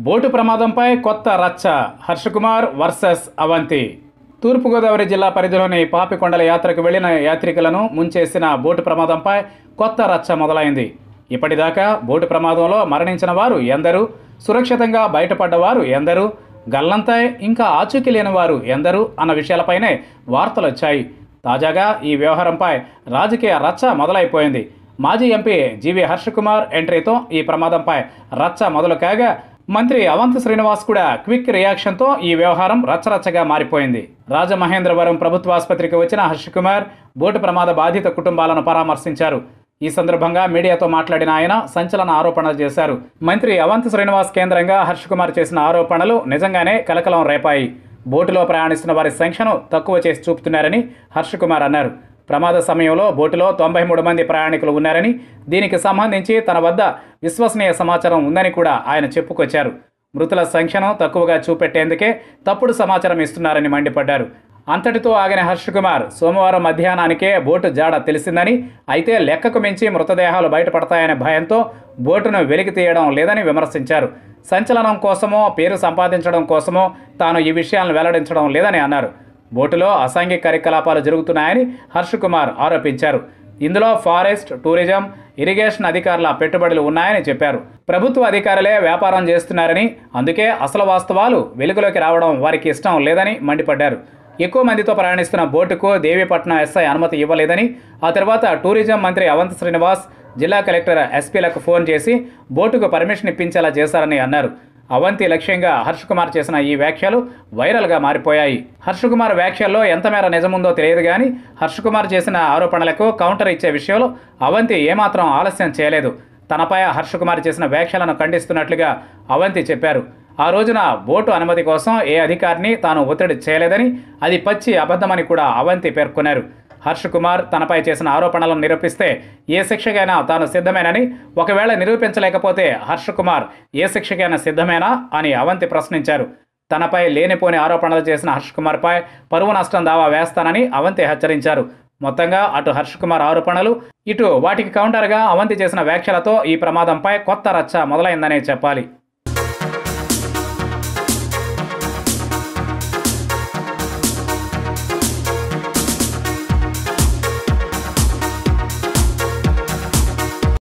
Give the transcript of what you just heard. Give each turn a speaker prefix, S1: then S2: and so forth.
S1: boat ప్రమాదంపై కొత్త రచ్చ హర్షకుమార్ వర్సెస్ అవంతి తూర్పుగోదావరి జిల్లా పరిధిలోని పాపికొండల యాత్రకు వెళ్లిన యాత్రికులను ముంచేసిన బోటు ప్రమాదంపై కొత్త రచ్చ మొదలైంది ఇప్పటిదాకా బోటు ప్రమాదంలో మరణించిన వారు ఎందరు సురక్షితంగా బయటపడ్డవారు ఎందరు గల్లంతై ఇంకా ఆచూకీ లేని వారు ఎందరు అన్న విషయాలపైనే వార్తలు వచ్చాయి తాజాగా ఈ వ్యవహారంపై రాజకీయ రచ్చ మొదలైపోయింది మాజీ ఎంపీ జీవి హర్షకుమార్ ఎంట్రీతో ఈ ప్రమాదంపై రచ్చ మొదలు కాగా మంత్రి అవంతి శ్రీనివాస్ కూడా క్విక్ రియాక్షన్తో ఈ వ్యవహారం రచ్చరచ్చగా మారిపోయింది రాజమహేంద్రవరం ప్రభుత్వ ఆసుపత్రికి వచ్చిన హర్షకుమార్ బోటు ప్రమాద బాధిత కుటుంబాలను పరామర్శించారు ఈ సందర్భంగా మీడియాతో మాట్లాడిన ఆయన సంచలన ఆరోపణలు చేశారు మంత్రి అవంతి శ్రీనివాస్ కేంద్రంగా హర్షకుమార్ చేసిన ఆరోపణలు నిజంగానే కలకలం రేపాయి బోటులో ప్రయాణిస్తున్న వారి సంఖ్యను తక్కువ చేసి చూపుతున్నారని హర్షకుమార్ అన్నారు ప్రమాద సమయంలో బోటులో తొంభై మూడు మంది ప్రయాణికులు ఉన్నారని దీనికి సంబంధించి తన వద్ద విశ్వసనీయ సమాచారం ఉందని కూడా ఆయన చెప్పుకొచ్చారు మృతుల సంఖ్యను తక్కువగా చూపెట్టేందుకే తప్పుడు సమాచారం ఇస్తున్నారని మండిపడ్డారు అంతటితో ఆగిన హర్షకుమార్ సోమవారం మధ్యాహ్నానికే బోటు జాడ తెలిసిందని అయితే లెక్కకు మించి మృతదేహాలు బయటపడతాయనే భయంతో బోటును వెలికి తీయడం లేదని విమర్శించారు సంచలనం కోసమో పేరు సంపాదించడం కోసమో తాను ఈ విషయాలను వెల్లడించడం లేదని అన్నారు బోటులో అసాంఘిక కార్యకలాపాలు జరుగుతున్నాయని హర్షకుమార్ ఆరోపించారు ఇందులో ఫారెస్ట్ టూరిజం ఇరిగేషన్ అధికారుల పెట్టుబడులు ఉన్నాయని చెప్పారు ప్రభుత్వ అధికారులే వ్యాపారం చేస్తున్నారని అందుకే అసలు వాస్తవాలు వెలుగులోకి రావడం వారికి ఇష్టం లేదని మండిపడ్డారు ఎక్కువ మందితో ప్రయాణిస్తున్న బోటుకు దేవీపట్నం ఎస్ఐ అనుమతి ఇవ్వలేదని ఆ తర్వాత టూరిజం మంత్రి అవంత్ శ్రీనివాస్ జిల్లా కలెక్టర్ ఎస్పీలకు ఫోన్ చేసి బోటుకు పర్మిషన్ ఇప్పించేలా చేశారని అన్నారు అవంతి లక్ష్యంగా హర్షకుమార్ చేసిన ఈ వ్యాఖ్యలు వైరల్గా మారిపోయాయి హర్షకుమార్ వ్యాఖ్యల్లో ఎంత మేర నిజముందో తెలియదు కానీ హర్షకుమార్ చేసిన ఆరోపణలకు కౌంటర్ ఇచ్చే విషయంలో అవంతి ఏమాత్రం ఆలస్యం చేయలేదు తనపై హర్షకుమార్ చేసిన వ్యాఖ్యలను ఖండిస్తున్నట్లుగా అవంతి చెప్పారు ఆ రోజున బోటు అనుమతి కోసం ఏ అధికారిని తాను ఒత్తిడి చేయలేదని అది పచ్చి అబద్ధమని కూడా అవంతి పేర్కొన్నారు హర్ష్ కుమార్ తనపై చేసిన ఆరోపణలను నిరూపిస్తే ఏ శిక్షకైనా తాను సిద్ధమేనని ఒకవేళ నిరూపించలేకపోతే హర్ష్ కుమార్ ఏ శిక్షకైనా సిద్ధమేనా అని అవంతి ప్రశ్నించారు తనపై లేనిపోని ఆరోపణలు చేసిన హర్ష్ కుమార్పై పరువు నష్టం దావా వేస్తానని అవంతి హెచ్చరించారు మొత్తంగా అటు హర్ష్ కుమార్ ఆరోపణలు ఇటు వాటికి కౌంటర్గా అవంతి చేసిన వ్యాఖ్యలతో ఈ ప్రమాదంపై కొత్త రచ్చ మొదలైందనే చెప్పాలి